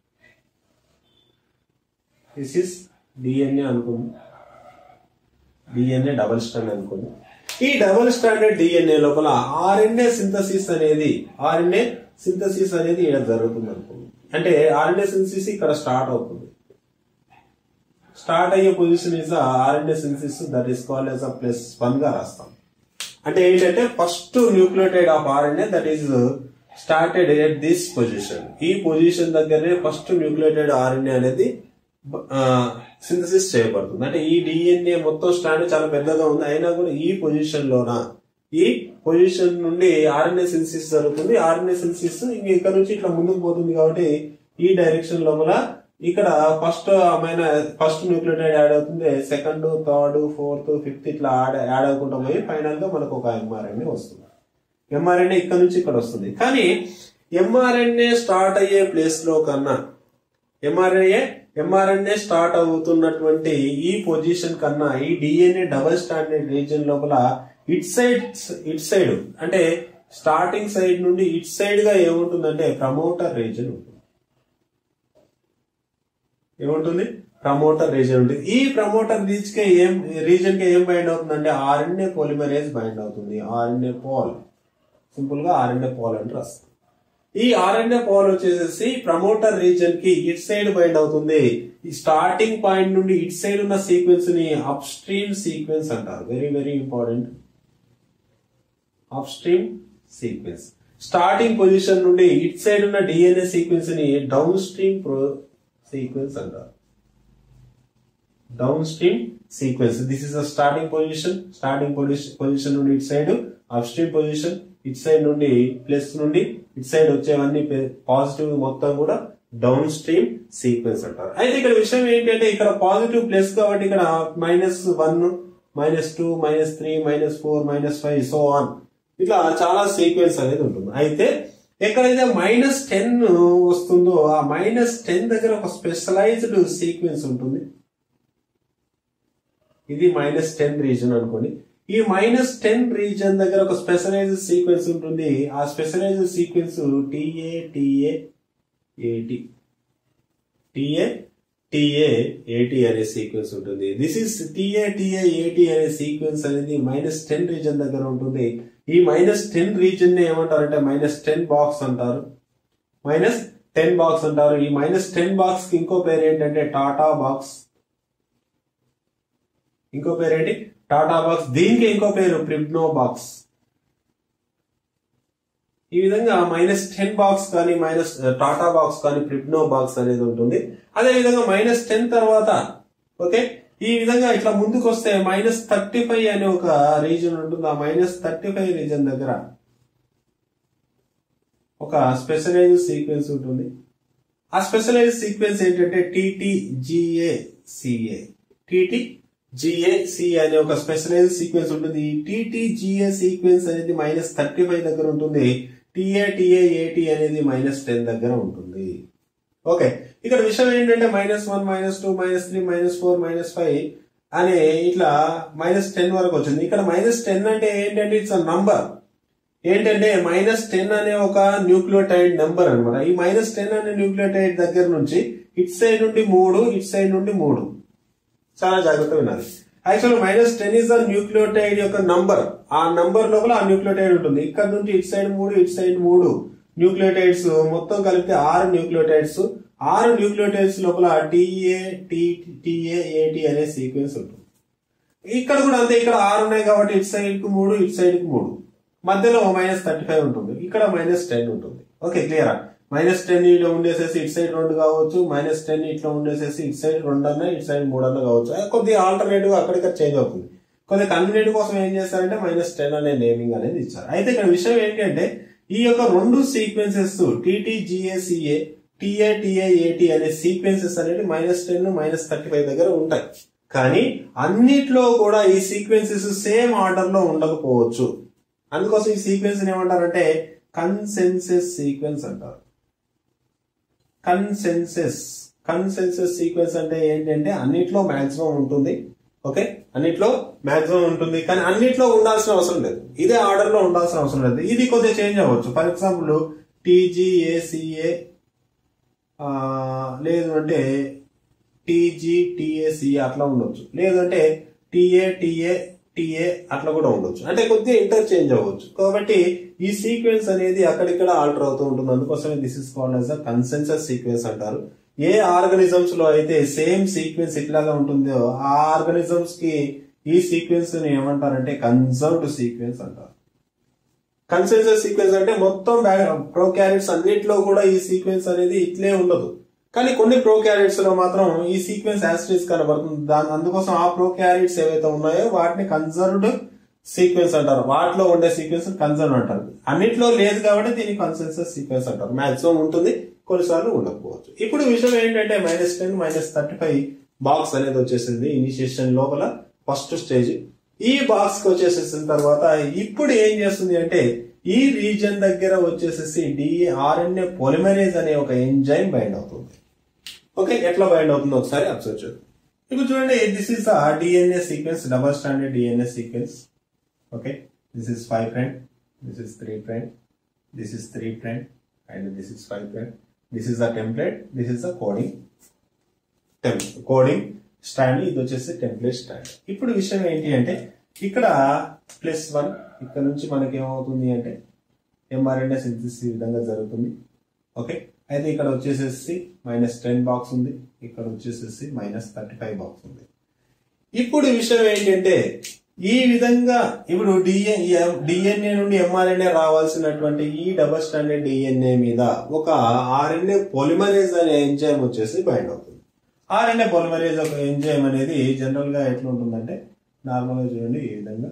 this is DNA అనుకోండి డిఎన్ఏ డబల్ స్టాండ్ అనుకోండి ఈ డబల్ స్టాండర్డ్ డిఎన్ఏ లోపల ఆర్ఎన్ఏ సింథసిస్ అనేది ఆర్ఎన్ఏ సింథసిస్ అనేది ఇక్కడ జరుగుతుంది అనుకోండి అంటే ఆర్ఎన్ఏ సింథసిస్ ఇక్కడ స్టార్ట్ అవుతుంది స్టార్ట్ అయ్యే position is RNA synthesis that is called as plus one గా రాస్తాం అంటే ఏంటంటే first nucleotide of RNA that is started at this position ఈ పొజిషన్ దగ్గరనే ఫస్ట్ న్యూక్లియోటైడ్ ఆర్ఎన్ఏ అనేది సింథసిస్ చేయబడుతుంది అంటే ఈ డిఎన్ఏ మొత్తం స్టాండ్ చాలా పెద్దగా ఉంది అయినా కూడా ఈ పొజిషన్ లోన ఈ పొజిషన్ నుండి ఆర్ఎన్ఏ సింథసిస్ జరుగుతుంది ఆర్ఎన్ఏ సింథసిస్ ఇంక ఇక్కడ నుంచి ఇట్లా ముందుకు పోతుంది కాబట్టి ఈ డైరెక్షన్ లోపల ఇక్కడ ఫస్ట్ అమైన ఫస్ట్ న్యూక్లియోటైడ్ యాడ్ అవుతుంది సెకండ్ థర్డ్ ఫోర్త్ ఫిఫ్త్ ఇట్లా యాడ్ యాడ్ అవ్వకుండా పోయి ఫైనల్ గా మనకు ఒక ఎంఆర్ఎన్ఏ వస్తుంది ఎంఆర్ఎన్ఏ ఇక్కడ నుంచి ఇక్కడ వస్తుంది కానీ ఎంఆర్ఎన్ఏ స్టార్ట్ అయ్యే ప్లేస్ లో కన్నా ఎంఆర్ఎన్ఏ ఎంఆర్ఎన్ఏ స్టార్ట్ అవుతున్నటువంటి ఈ పొజిషన్ కన్నా ఈ డిఎన్ఏ డబల్ స్టాండర్డ్ రీజియన్ లోపల ఇట్ సైడ్ ఇట్ సైడ్ అంటే స్టార్టింగ్ సైడ్ నుండి ఇట్ సైడ్ గా ఏముంటుందంటే ప్రమోటర్ రీజన్ ఉంటుంది ఏముంటుంది ప్రమోటర్ రీజన్ ఉంటుంది ఈ ప్రమోటర్ రీచ్ కి ఏం రీజన్ కి ఏం బైండ్ అవుతుందంటే ఆర్ఎన్ఏ పోలిమరేజ్ బైండ్ అవుతుంది ఆర్ఎన్ఏ పోల్ సింపుల్ గా ఆర్ఎన్ఏ పోల్ అని రాస్తుంది ఈ ఆర్ఎన్ఏ పోల్ వచ్చేసి ప్రమోటర్ రీజన్ కి ఇట్ సైడ్ బైండ్ అవుతుంది ఈ స్టార్టింగ్ పాయింట్ నుండి ఇట్ సైడ్ ఉన్న సీక్వెన్స్ ని అప్ స్ట్రీమ్ సీక్వెన్స్ అంటారు very very important upstream sequence starting position నుండి ఇట్ సైడ్ ఉన్న డిఎన్ఏ సీక్వెన్స్ ని డౌన్ స్ట్రీమ్ ప్రో సీక్వెన్స్ అంటారు downstream sequence this is the starting position starting position నుండి ఇట్ సైడ్ అప్ స్ట్రీమ్ పొజిషన్ ఇట్ సైడ్ నుండి ప్లస్ నుండి ఇట్ సైడ్ వచ్చేవన్నీ పాజిటివ్ మొత్తం కూడా డౌన్ స్ట్రీమ్ సీక్వెన్స్ అంటారు అయితే ఇక్కడ విషయం ఏంటంటే ఇక్కడ పాజిటివ్ ప్లస్ కాబట్టి ఇక్కడ minus one minus two minus three minus four minus five so on ఇట్లా చాలా సీక్వెన్స్ అనేది ఉంటుంది అయితే ఎక్కడైతే మైనస్ టెన్ వస్తుందో ఆ మైనస్ టెన్ దగ్గర ఒక స్పెషలైజ్డ్ సీక్వెన్స్ ఉంటుంది ఇది మైనస్ టెన్ రీజన్ అనుకోండి ఈ మైనస్ టెన్ రీజన్ దగ్గర ఒక స్పెషలైజ్డ్ సీక్వెన్స్ ఉంటుంది ఆ specialized sequence T A T A A T T A T A A T అనే సీక్వెన్స్ ఉంటుంది this is TA T A A T అనే సీక్వెన్స్ అనేది మైనస్ టెన్ రీజన్ దగ్గర ఉంటుంది ఈ మైనస్ టెన్ రీజన్ ని ఏమంటారంటే మైనస్ టెన్ బాక్స్ అంటారు మైనస్ టెన్ బాక్స్ అంటారు ఈ మైనస్ టెన్ బాక్స్ కి ఇంకో పేరు ఏంటంటే టాటా బాక్స్ ఇంకో పేరు ఏంటి టాటా బాక్స్ దీనికి ఇంకో పేరు ప్రిబ్నో బాక్స్ ఈ విధంగా మైనస్ టెన్ బాక్స్ కానీ మైనస్ టాటా బాక్స్ కానీ ప్రిబ్నో బాక్స్ అనేది ఉంటుంది అదే విధంగా మైనస్ టెన్ తర్వాత ఓకే ఈ విధంగా ఇట్లా ముందుకు వస్తే మైనస్ థర్టీ ఫైవ్ అనే ఒక రీజన్ ఉంటుంది ఆ మైనస్ థర్టీ ఫైవ్ రీజన్ దగ్గర ఒక స్పెషలైజ్ సీక్వెన్స్ ఉంటుంది ఆ స్పెషలైజ్ సీక్వెన్స్ ఏంటంటే టీటీజిఏ సిఏ టీటీ జిఏసి అనే ఒక స్పెషలైజ్ సీక్వెన్స్ ఉంటుంది ఈ టీటీజిఏ సీక్వెన్స్ అనేది మైనస్ థర్టీ ఫైవ్ దగ్గర ఉంటుంది టిఏ టిఏ ఏటి అనేది మైనస్ టెన్ దగ్గర ఉంటుంది ఓకే ఇక్కడ విషయం ఏంటంటే minus one minus two minus three minus four minus five అనే ఇట్లా మైనస్ టెన్ వరకు వచ్చింది ఇక్కడ మైనస్ టెన్ అంటే ఏంటంటే ఇట్స్ అ నంబర్ ఏంటంటే మైనస్ టెన్ అనే ఒక న్యూక్లియోటైడ్ నెంబర్ అన్నమాట ఈ మైనస్ టెన్ అనే న్యూక్లియోటైడ్ దగ్గర నుంచి ఇట్ సైడ్ నుండి మూడు ఇట్ సైడ్ నుండి మూడు చాలా జాగ్రత్తగా వినాలి actual minus ten is the nucleotide యొక్క నంబర్ ఆ నంబర్ లోపల ఆ న్యూక్లియోటైడ్ ఉంటుంది ఇక్కడ నుంచి ఇట్ సైడ్ మూడు ఇట్ సైడ్ మూడు న్యూక్లియోటైడ్స్ మొత్తం కలిపితే ఆరు న్యూక్లియోటైడ్స్ ఆరు న్యూక్లియోటైడ్స్ లోపల టిఏ టి టిఏ ఏటి అనే సీక్వెన్స్ ఉంటుంది ఇక్కడ కూడా అంతే ఇక్కడ ఆరు ఉన్నాయి కాబట్టి ఇట్ సైడ్ కు మూడు ఇట్ సైడ్ కు మూడు మధ్యలో మైనస్ థర్టీ ఫైవ్ ఉంటుంది ఇక్కడ మైనస్ టెన్ ఉంటుంది ఓకే క్లియరా మైనస్ టెన్ ఇట్లా ఉండేసేసి ఇట్ సైడ్ రెండు కావచ్చు మైనస్ టెన్ ఇట్లా ఉండేసేసి ఇట్ సైడ్ రెండు అన్న ఇట్ సైడ్ మూడు అన్న కావచ్చు అది కొద్దిగా ఆల్టర్నేటివ్ అక్కడిక్కడ చేంజ్ అవుతుంది కొద్దిగా కన్వీనియంట్ కోసం ఏం చేస్తారంటే మైనస్ టెన్ అనే నేమింగ్ అనేది ఇచ్చారు అయితే ఇక్కడ విషయం ఏంటంటే ఈ యొక్క రెండు సీక్వెన్సెస్ టీటీజిఏసిఏ టిఏటిఏఏటి అనే సీక్వెన్సెస్ అనేవి minus ten minus thirty five దగ్గర ఉంటాయి కానీ అన్నిట్లో కూడా ఈ సీక్వెన్సెస్ సేమ్ ఆర్డర్ లో ఉండకపోవచ్చు అందుకోసం ఈ సీక్వెన్స్ ఏమంటారంటే కన్సెన్సెస్ సీక్వెన్స్ అంటారు కన్సెన్సెస్ కన్సెన్సెస్ సీక్వెన్స్ అంటే ఏంటంటే అన్నిట్లో మాక్సిమం ఉంటుంది ఓకే అన్నిట్లో మాక్సిమం ఉంటుంది కానీ అన్నిట్లో ఉండాల్సిన అవసరం లేదు ఇదే ఆర్డర్ లో ఉండాల్సిన అవసరం లేదు ఇది కొద్దిగా చేంజ్ అవ్వచ్చు ఫర్ ఎగ్జాంపుల్ టీజీఏసిఏ లేదు అంటే టీజీ టిఏసి అట్లా ఉండొచ్చు లేదంటే టిఏ టిఏ టిఏ అట్లా కూడా ఉండొచ్చు అంటే కొద్దిగా ఇంటర్చేంజ్ అవ్వచ్చు కాబట్టి ఈ సీక్వెన్స్ అనేది అక్కడిక్కడ ఆల్టర్ అవుతూ ఉంటుంది అందుకోసమే this is called as the consensus sequence అంటారు ఏ ఆర్గనిజమ్స్ లో అయితే సేమ్ సీక్వెన్స్ ఇట్లాగా ఉంటుందో ఆ ఆర్గనిజమ్స్ కి ఈ సీక్వెన్స్ ని ఏమంటారంటే కన్సర్వ్డ్ సీక్వెన్స్ అంటారు కన్సెన్సస్ సీక్వెన్స్ అంటే మొత్తం ప్రోక్యారెట్స్ అన్నిట్లో కూడా ఈ సీక్వెన్స్ అనేది ఇట్లే ఉండదు కానీ కొన్ని ప్రోక్యారెట్స్ లో మాత్రం ఈ సీక్వెన్స్ యాస్ట్రీస్ కనబడుతుంది దాని అందుకోసం ఆ ప్రోక్యారెట్స్ ఏవైతే ఉన్నాయో వాటిని కన్సర్వ్డ్ సీక్వెన్స్ అంటారు వాటిలో ఉండే సీక్వెన్స్ కన్సర్వ్ అంటారు అన్నిట్లో లేదు కాబట్టి దీన్ని కన్సెన్సస్ సీక్వెన్స్ అంటారు మాక్సిమం ఉంటుంది కొన్నిసార్లు ఉండకపోవచ్చు ఇప్పుడు విషయం ఏంటంటే minus ten minus thirty five box అనేది వచ్చేసింది ఇనిషియేషన్ లోపల ఫస్ట్ స్టేజ్ ఈ బాక్స్ కి వచ్చేసేసిన తర్వాత ఇప్పుడు ఏం చేస్తుంది అంటే ఈ రీజన్ దగ్గర వచ్చేసేసి డిఆర్ఎన్ఏ పొలిమరేజ్ అనే ఒక ఎంజైమ్ బైండ్ అవుతుంది ఓకే ఎట్లా బైండ్ అవుతుందో ఒకసారి అబ్జర్వ్ చేద్దాం ఇప్పుడు చూడండి this is uh DNA sequence double standard DNA sequence okay this is five prime this is three prime this is three prime and this is five prime this is the template this is the coding coding stand ఇది వచ్చేసి template stand ఇప్పుడు విషయం ఏంటి అంటే ఇక్కడ plus one ఇక్కడ నుంచి మనకి ఏమవుతుంది అంటే ఎంఆర్ఎన్ఏ సింథసిస్ ఈ విధంగా జరుగుతుంది ఓకే అయితే ఇక్కడ వచ్చేసేసి మైనస్ టెన్ బాక్స్ ఉంది ఇక్కడ వచ్చేసేసి మైనస్ థర్టీ ఫైవ్ బాక్స్ ఉంది ఇప్పుడు విషయం ఏంటంటే ఈ విధంగా ఇప్పుడు డిఎ డిఎన్ఏ నుండి ఎంఆర్ఎన్ఏ రావాల్సినటువంటి ఈ డబల్ స్టాండర్డ్ డిఎన్ఏ మీద ఒక ఆర్ఎన్ఏ పొలిమరేజ్ అనే ఎంజైమ్ వచ్చేసి బైండ్ అవుతుంది ఆర్ఎన్ఏ పొలిమరేజ్ ఒక ఎంజైమ్ అనేది జనరల్ గా ఎట్లా ఉంటుందంటే నార్మల్ గా చూడండి ఈ విధంగా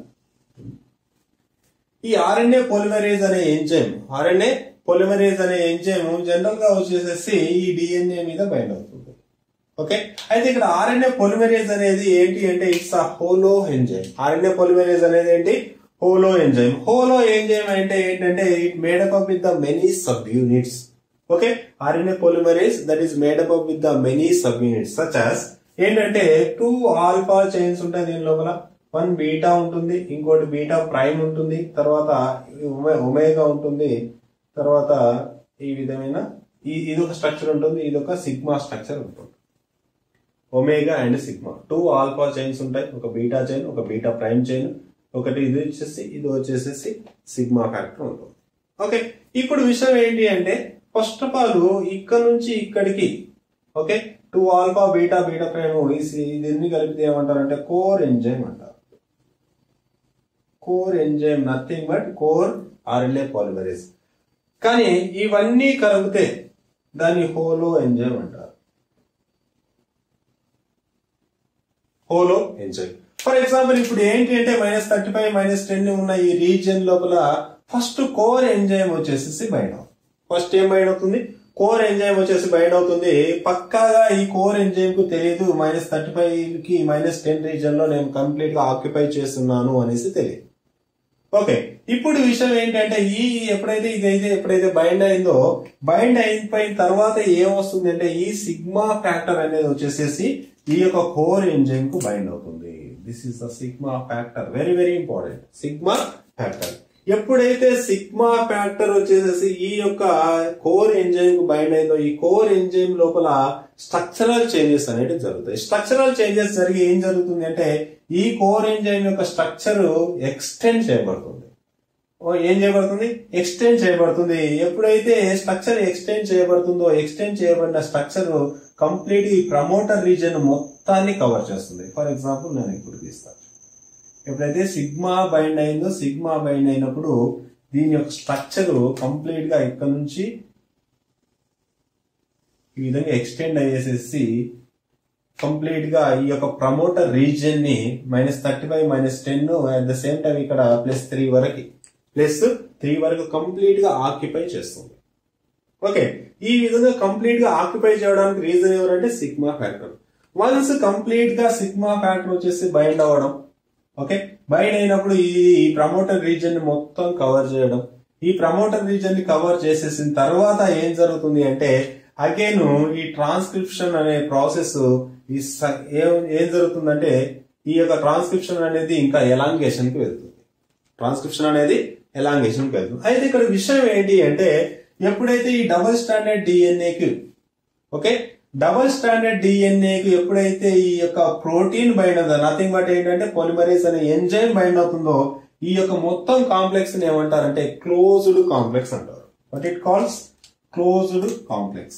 ఈ ఆర్ఎన్ఏ పొలిమరేజ్ అనే ఎంజైమ్ ఆర్ఎన్ఏ పొలిమరేజ్ అనే ఎంజైమ్ జనరల్ గా వచ్చేసేసి ఈ డిఎన్ఏ మీద బైండ్ అవుతుంది ఓకే అయితే ఇక్కడ ఆర్ఎన్ఏ పొలిమరేజ్ అనేది ఏంటి అంటే it's uh holoenzyme RNA polymerase అనేది ఏంటి హోలో ఎంజైమ్ హోలో ఎంజైమ్ అంటే ఏంటంటే it made up up with the many subunits okay RNA polymerase that is made up up with the many subunits such as ఏంటంటే two alpha chains ఉంటాయి దీని లోపల one beta ఉంటుంది ఇంకోటి beta prime ఉంటుంది తర్వాత ఒమేగా ఉంటుంది తర్వాత ఈ విధమైన ఈ ఇది ఒక స్ట్రక్చర్ ఉంటుంది ఇది ఒక సిగ్మా స్ట్రక్చర్ ఉంటుంది omega and sigma two alpha chains ఉంటాయి ఒక బీటా చైన్ ఒక బీటా ప్రైమ్ చైన్ ఒకటి ఇది వచ్చేసి ఇది వచ్చేసేసి సిగ్మా ఫ్యాక్టర్ ఉంటుంది ఓకే ఇప్పుడు విషయం ఏంటి అంటే ఫస్ట్ ఆఫ్ ఆల్ ఇక్కడ నుంచి ఇక్కడికి okay two alpha beta beta prime దీన్ని కలిపితే ఏమంటారంటే కోర్ ఎంజైమ్ అంటారు core enzyme nothing but core RNA polymerase కానీ ఇవన్నీ కలిపితే దాన్ని హోలో ఎంజైమ్ అంటారు హోలో ఎంజైమ్ ఫర్ ఎగ్జాంపుల్ ఇప్పుడు ఏంటి అంటే minus thirty five minus ten ఉన్న ఈ రీజియన్ లోపల ఫస్ట్ కోర్ ఎంజైమ్ వచ్చేసి బైండ్ అవుతుంది ఫస్ట్ ఏం బైండ్ అవుతుంది కోర్ ఎంజైమ్ వచ్చేసి బైండ్ అవుతుంది పక్కాగా ఈ కోర్ ఎంజైమ్ కు తెలియదు మైనస్ థర్టీ ఫైవ్ కి మైనస్ టెన్ రీజన్ లో నేను కంప్లీట్ గా ఆక్యుపై చేస్తున్నాను అనేసి తెలియదు ఓకే ఇప్పుడు విషయం ఏంటంటే ఈ ఎప్పుడైతే ఇదైతే ఎప్పుడైతే బైండ్ అయిందో బైండ్ అయిపోయిన తర్వాత ఏమొస్తుంది అంటే ఈ సిగ్మా ఫ్యాక్టర్ అనేది వచ్చేసేసి ఈ యొక్క కోర్ ఎంజైమ్ కు బైండ్ అవుతుంది this is the sigma factor very very important sigma factor ఎప్పుడైతే సిగ్మా ఫ్యాక్టర్ వచ్చేసేసి ఈ యొక్క కోర్ ఎంజైమ్ కు బైండ్ అయిందో ఈ కోర్ ఎంజైమ్ లోపల స్ట్రక్చరల్ చేంజెస్ అనేవి జరుగుతాయి స్ట్రక్చరల్ చేంజెస్ జరిగి ఏం జరుగుతుంది అంటే ఈ కోర్ ఎంజైమ్ యొక్క స్ట్రక్చర్ ఎక్స్టెండ్ చేయబడుతుంది ఓ, ఏం చేయబడుతుంది ఎక్స్టెండ్ చేయబడుతుంది ఎప్పుడైతే స్ట్రక్చర్ ఎక్స్టెండ్ చేయబడుతుందో ఎక్స్టెండ్ చేయబడిన స్ట్రక్చర్ కంప్లీట్ ఈ ప్రమోటర్ రీజన్ మొత్తాన్ని కవర్ చేస్తుంది ఫర్ ఎగ్జాంపుల్ నేను ఇప్పుడు తీస్తాను ఎప్పుడైతే సిగ్మా బైండ్ అయిందో సిగ్మా బైండ్ అయినప్పుడు దీని యొక్క స్ట్రక్చర్ కంప్లీట్ గా ఇక్కడ నుంచి ఈ విధంగా ఎక్స్టెండ్ అయ్యేసేసి కంప్లీట్ గా ఈ యొక్క ప్రమోటర్ రీజియన్ ని minus thirty five minus ten at the same time ఇక్కడ ప్లస్ త్రీ వరకు ప్లస్ త్రీ వరకు కంప్లీట్ గా ఆక్యుపై చేస్తుంది ఓకే ఈ విధంగా కంప్లీట్ గా ఆక్యుపై చేయడానికి రీజన్ ఎవరంటే సిగ్మా ఫ్యాక్టర్ వన్స్ కంప్లీట్ గా సిగ్మా ఫ్యాక్టర్ వచ్చేసి బైండ్ అవ్వడం ఓకే బైండ్ అయినప్పుడు ఈ ఈ ప్రమోటర్ రీజన్ ని మొత్తం కవర్ చేయడం ఈ ప్రమోటర్ రీజన్ ని కవర్ చేసేసిన తర్వాత ఏం జరుగుతుంది అంటే అగైన్ ఈ ట్రాన్స్క్రిప్షన్ అనే ప్రాసెస్ ఈ స- ఏం ఏం జరుగుతుందంటే ఈ యొక్క ట్రాన్స్క్రిప్షన్ అనేది ఇంకా ఎలాంగేషన్ కి వెళ్తుంది ట్రాన్స్క్రిప్షన్ అనేది ఎలాంగేషన్ కి వెళ్తుంది అయితే ఇక్కడ విషయం ఏంటి అంటే ఎప్పుడైతే ఈ డబుల్ స్టాండర్డ్ డిఎన్ఏకి ఓకే డబుల్ స్టాండర్డ్ డిఎన్ఏకి ఎప్పుడైతే ఈ యొక్క ప్రోటీన్ బైండ్ అవుతుందో నథింగ్ బట్ ఏంటంటే పొలిమరేజ్ అనే ఎంజైమ్ బైండ్ అవుతుందో ఈ యొక్క మొత్తం కాంప్లెక్స్ ని ఏమంటారంటే క్లోజ్డ్ కాంప్లెక్స్ అంటారు but it calls closed complex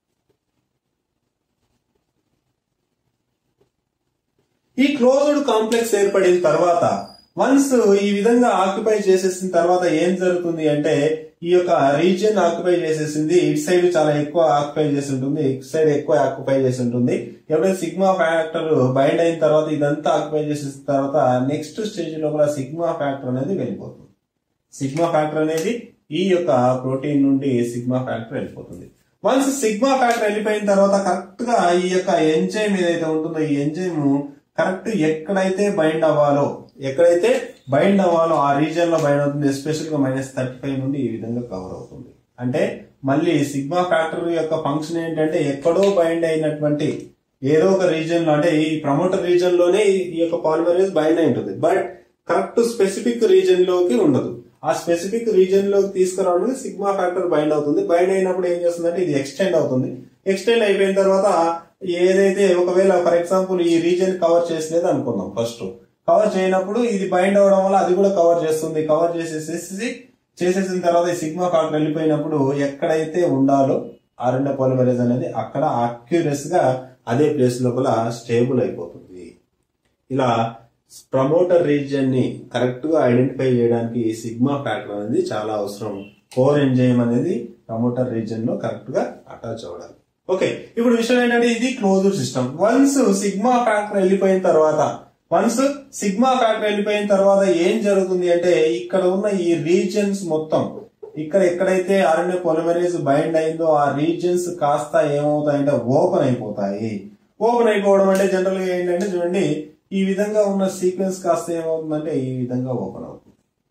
ఈ క్లోజ్డ్ కాంప్లెక్స్ ఏర్పడిన తర్వాత వన్స్ ఈ విధంగా ఆక్యుపై చేసేసిన తర్వాత ఏం జరుగుతుంది అంటే ఈ యొక్క రీజియన్ ఆక్యుపై చేసేసింది ఇటు సైడ్ చాలా ఎక్కువ ఆక్యుపై చేసి ఉంటుంది ఇటు సైడ్ ఎక్కువ ఆక్యుపై చేసి ఉంటుంది ఎప్పుడైతే సిగ్మా ఫ్యాక్టర్ బైండ్ అయిన తర్వాత ఇదంతా ఆక్యుపై చేసేసిన తర్వాత నెక్స్ట్ స్టేజ్ లో కూడా సిగ్మా ఫ్యాక్టర్ అనేది వెళ్ళిపోతుంది సిగ్మా ఫ్యాక్టర్ అనేది ఈ యొక్క ప్రోటీన్ నుండి సిగ్మా ఫ్యాక్టర్ వెళ్ళిపోతుంది వన్స్ సిగ్మా ఫ్యాక్టర్ వెళ్ళిపోయిన తర్వాత కరెక్ట్ గా ఈ యొక్క ఎంజైమ్ ఏదైతే ఉంటుందో ఈ ఎంజైమ్ కరెక్ట్ ఎక్కడైతే బైండ్ అవ్వాలో ఎక్కడైతే బైండ్ అవ్వాలో ఆ రీజియన్ లో బైండ్ అవుతుంది ఎస్పెషల్ గా మైనస్ థర్టీ ఫైవ్ నుండి ఈ విధంగా కవర్ అవుతుంది అంటే మళ్ళీ సిగ్మా ఫ్యాక్టర్ యొక్క ఫంక్షన్ ఏంటంటే ఎక్కడో బైండ్ అయినటువంటి ఏదో ఒక రీజియన్ లో అంటే ఈ ప్రమోటర్ రీజియన్ లోనే ఈ యొక్క పాలిమరేజ్ బైండ్ అయి ఉంటుంది బట్ కరెక్ట్ స్పెసిఫిక్ రీజియన్ లోకి ఉండదు ఆ స్పెసిఫిక్ రీజియన్ లోకి తీసుకురావడానికి సిగ్మా ఫ్యాక్టర్ బైండ్ అవుతుంది బైండ్ అయినప్పుడు ఏం చేస్తుందంటే ఇది ఎక్స్టెండ్ అవుతుంది ఎక్స్టెండ్ అయిపోయిన తర్వాత ఏదైతే ఒకవేళ ఫర్ ఎగ్జాంపుల్ ఈ రీజియన్ కవర్ చేసినది అనుకుందాం ఫస్ట్ కవర్ చేయనప్పుడు ఇది బైండ్ అవడం వల్ల అది కూడా కవర్ చేస్తుంది కవర్ చేసేసేసి చేసేసిన తర్వాత ఈ సిగ్మా ఫ్యాక్టర్ వెళ్ళిపోయినప్పుడు ఎక్కడైతే ఉండాలో ఆర్ఎండ పాలిమరేజ్ అనేది అక్కడ అక్యూరెస్ గా అదే ప్లేస్ లోపల స్టేబుల్ అయిపోతుంది ఇలా ప్రమోటర్ రీజియన్ ని కరెక్ట్ గా ఐడెంటిఫై చేయడానికి సిగ్మా ఫ్యాక్టర్ అనేది చాలా అవసరం కోర్ ఎంజైమ్ అనేది ప్రమోటర్ రీజియన్ లో కరెక్ట్ గా అటాచ్ అవ్వడానికి ఓకే ఇప్పుడు విషయం ఏంటంటే ఇది closed system once sigma factor వెళ్ళిపోయిన తర్వాత వన్స్ సిగ్మా ఫ్యాక్టర్ వెళ్ళిపోయిన తర్వాత ఏం జరుగుతుంది అంటే ఇక్కడ ఉన్న ఈ రీజియన్స్ మొత్తం ఇక్కడ ఎక్కడైతే ఆర్ఎన్ఏ పొలిమరేజ్ బైండ్ అయిందో ఆ రీజియన్స్ కాస్త ఏమవుతాయంటే ఓపెన్ అయిపోతాయి ఓపెన్ అయిపోవడం అంటే జనరల్ గా ఏంటంటే చూడండి ఈ విధంగా ఉన్న సీక్వెన్స్ కాస్త ఏమవుతుందంటే ఈ విధంగా ఓపెన్ అవుతుంది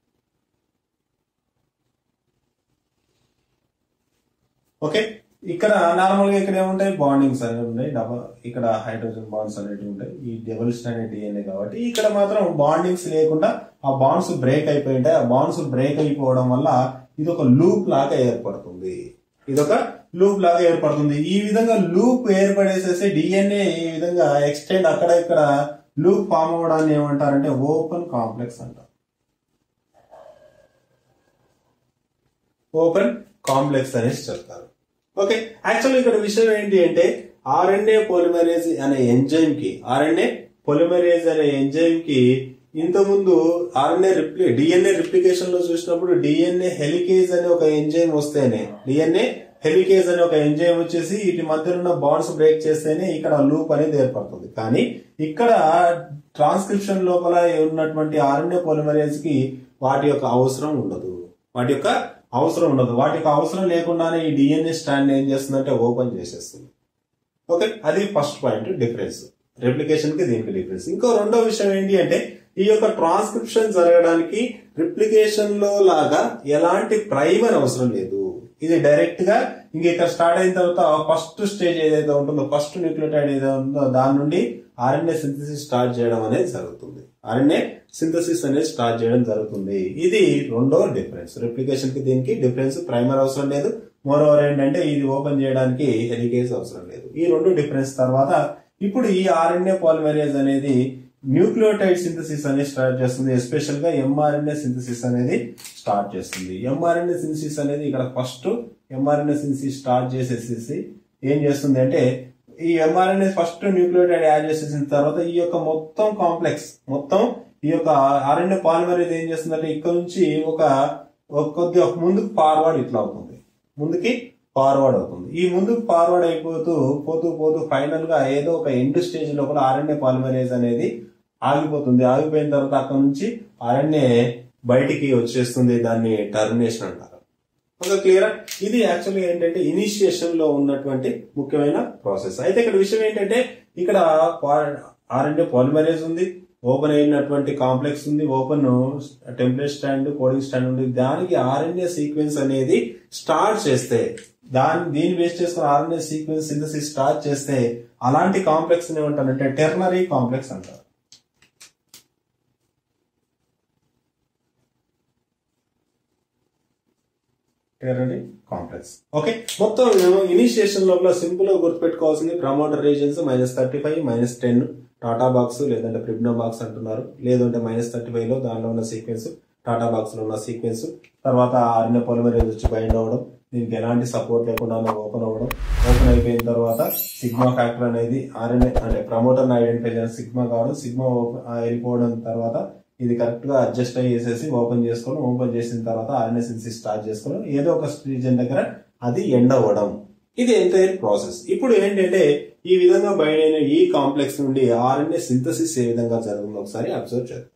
ఓకే ఇక్కడ నార్మల్ గా ఇక్కడ ఏముంటాయి బాండింగ్స్ అనేవి ఉంటాయి డబల్ ఇక్కడ హైడ్రోజన్ బాండ్స్ అనేవి ఉంటాయి ఈ డబుల్ స్టాండర్డ్ డిఎన్ఏ కాబట్టి ఇక్కడ మాత్రం బాండింగ్స్ లేకుండా ఆ బాండ్స్ బ్రేక్ అయిపోయి ఉంటాయి ఆ బాండ్స్ బ్రేక్ అయిపోవడం వల్ల ఇది ఒక లూప్ లాగా ఏర్పడుతుంది ఇది ఒక లూప్ లాగా ఏర్పడుతుంది ఈ విధంగా లూప్ ఏర్పడేసేసి డిఎన్ఏ ఈ విధంగా ఎక్స్టెండ్ అక్కడ ఇక్కడ లూప్ ఫామ్ అవ్వడాన్ని ఏమంటారంటే ఓపెన్ కాంప్లెక్స్ అంటారు ఓపెన్ కాంప్లెక్స్ అనేసి చెప్తారు ఓకే యాక్చువల్లీ ఇక్కడ విషయం ఏంటి అంటే ఆర్ఎన్ఏ పొలిమరేజ్ అనే ఎంజైమ్ కి ఆర్ఎన్ఏ పొలిమరేజ్ అనే ఎంజైమ్ కి ఇంతకుముందు ఆర్ఎన్ఏ రిప్లి డిఎన్ఏ రిప్లికేషన్ లో చూసినప్పుడు డిఎన్ఏ హెలికేజ్ అనే ఒక ఎంజైమ్ వస్తేనే డిఎన్ఏ హెలికేజ్ అనే ఒక ఎంజైమ్ వచ్చేసి వీటి మధ్యలో ఉన్న బాండ్స్ బ్రేక్ చేస్తేనే ఇక్కడ లూప్ అనేది ఏర్పడుతుంది కానీ ఇక్కడ ట్రాన్స్క్రిప్షన్ లోపల ఉన్నటువంటి ఆర్ఎన్ఏ పొలిమరేజ్ కి వాటి యొక్క అవసరం ఉండదు వాటి యొక్క అవసరం ఉండదు వాటికి అవసరం లేకుండానే ఈ డిఎన్ఏ స్టాండ్ ఏం చేస్తుందంటే ఓపెన్ చేసేస్తుంది ఓకే అది ఫస్ట్ పాయింట్ డిఫరెన్స్ రెప్లికేషన్ కి దీనికి డిఫరెన్స్ ఇంకో రెండో విషయం ఏంటి అంటే ఈ యొక్క ట్రాన్స్క్రిప్షన్ జరగడానికి రిప్లికేషన్ లో లాగా ఎలాంటి ప్రైమర్ అవసరం లేదు ఇది డైరెక్ట్ గా ఇంక ఇక్కడ స్టార్ట్ అయిన తర్వాత ఫస్ట్ స్టేజ్ ఏదైతే ఉంటుందో ఫస్ట్ న్యూక్లియోటైడ్ ఏదైతే ఉందో దాని నుండి ఆర్ఎన్ఏ సింథసిస్ స్టార్ట్ చేయడం అనేది జరుగుతుంది ఆర్ఎన్ఏ సింథసిస్ అనేది స్టార్ట్ చేయడం జరుగుతుంది ఇది రెండో డిఫరెన్స్ రిప్లికేషన్ కి దీనికి డిఫరెన్స్ ప్రైమర్ అవసరం లేదు మోర్ ఓవర్ ఏంటంటే ఇది ఓపెన్ చేయడానికి హెలికేజ్ అవసరం లేదు ఈ రెండు డిఫరెన్స్ తర్వాత ఇప్పుడు ఈ ఆర్ఎన్ఏ పాలిమరేజ్ అనేది న్యూక్లియోటైడ్ సింథసిస్ అనేది స్టార్ట్ చేస్తుంది ఎస్పెషల్ గా ఎంఆర్ఎన్ఏ సింథసిస్ అనేది స్టార్ట్ చేస్తుంది ఎంఆర్ఎన్ఏ సింథసిస్ అనేది ఇక్కడ ఫస్ట్ ఎంఆర్ఎన్ఏ సింథసిస్ స్టార్ట్ చేసేసి ఏం చేస్తుంది అంటే ఈ ఎంఆర్ఎన్ఏ ఫస్ట్ న్యూక్లియోటైడ్ యాడ్ చేసేసిన తర్వాత ఈ యొక్క మొత్తం కాంప్లెక్స్ మొత్తం ఈ యొక్క ఆర్ఎన్ఏ పాలిమరేజ్ ఏం చేస్తుందంటే ఇక్కడ నుంచి ఒక ఒక కొద్ది ఒక ముందుకు ఫార్వర్డ్ ఇట్లా అవుతుంది ముందుకి ఫార్వర్డ్ అవుతుంది ఈ ముందుకు ఫార్వర్డ్ అయిపోతూ పోతూ పోతూ ఫైనల్ గా ఏదో ఒక ఎండ్ స్టేజ్ లోపల ఆర్ఎన్ఏ పాలిమరేజ్ అనేది ఆగిపోతుంది ఆగిపోయిన తర్వాత అక్కడ నుంచి ఆర్ఎన్ఏ బయటికి వచ్చేస్తుంది దాన్ని టర్మినేషన్ అంటారు ఒక క్లియర్ ఇది యాక్చువల్గా ఏంటంటే ఇనిషియేషన్ లో ఉన్నటువంటి ముఖ్యమైన ప్రాసెస్ అయితే ఇక్కడ విషయం ఏంటంటే ఇక్కడ ఆర్ఎన్ఏ పాలిమరేజ్ ఉంది ఓపెన్ అయినటువంటి కాంప్లెక్స్ ఉంది open template stand coding stand ఉంది దానికి ఆర్ఎన్ఏ సీక్వెన్స్ అనేది స్టార్ట్ చేస్తే దాని దీన్ని బేస్ చేసుకుని ఆర్ఎన్ఏ సీక్వెన్స్ సింథసిస్ స్టార్ట్ చేస్తే అలాంటి కాంప్లెక్స్ ఏమంటారంటే టెర్నరీ కాంప్లెక్స్ అంటారు టెర్నరీ కాంప్లెక్స్ ఓకే మొత్తం ఇనిషియేషన్ లోపల సింపుల్ గా గుర్తుపెట్టుకోవాల్సింది promoter regions minus thirty five minus ten TATA box లేదంటే ప్రిబ్నో బాక్స్ అంటున్నారు లేదంటే మైనస్ థర్టీ ఫైవ్ లో దానిలో ఉన్న సీక్వెన్స్ టాటా బాక్స్ లో ఉన్న సీక్వెన్స్ తర్వాత ఆర్ఎన్ఏ పొలిమరేజ్ వచ్చి బైండ్ అవ్వడం దీనికి ఎలాంటి సపోర్ట్ లేకుండా ఓపెన్ అవ్వడం ఓపెన్ అయిపోయిన తర్వాత సిగ్మా ఫ్యాక్టర్ అనేది ఆర్ఎన్ఏ అంటే ప్రమోటర్ ఐడెంటిఫై చేయడం సిగ్మా కావడం సిగ్మా వెళ్ళిపోవడం తర్వాత ఇది కరెక్ట్ గా అడ్జస్ట్ అయ్యేసేసి ఓపెన్ చేసుకోవడం ఓపెన్ చేసిన తర్వాత ఆర్ఎన్ఏ సింథసిస్ స్టార్ట్ చేసుకోవడం ఏదో ఒక రీజన్ దగ్గర అది ఎండ్ అవ్వడం ఇది ఎంటైర్ ప్రాసెస్ ఇప్పుడు ఏంటంటే ఈ విధంగా బయట ఈ కాంప్లెక్స్ నుండి ఆర్ఎన్ఏ సింథసిస్ ఏ విధంగా జరుగుతుందో ఒకసారి అబ్జర్వ్ చేద్దాం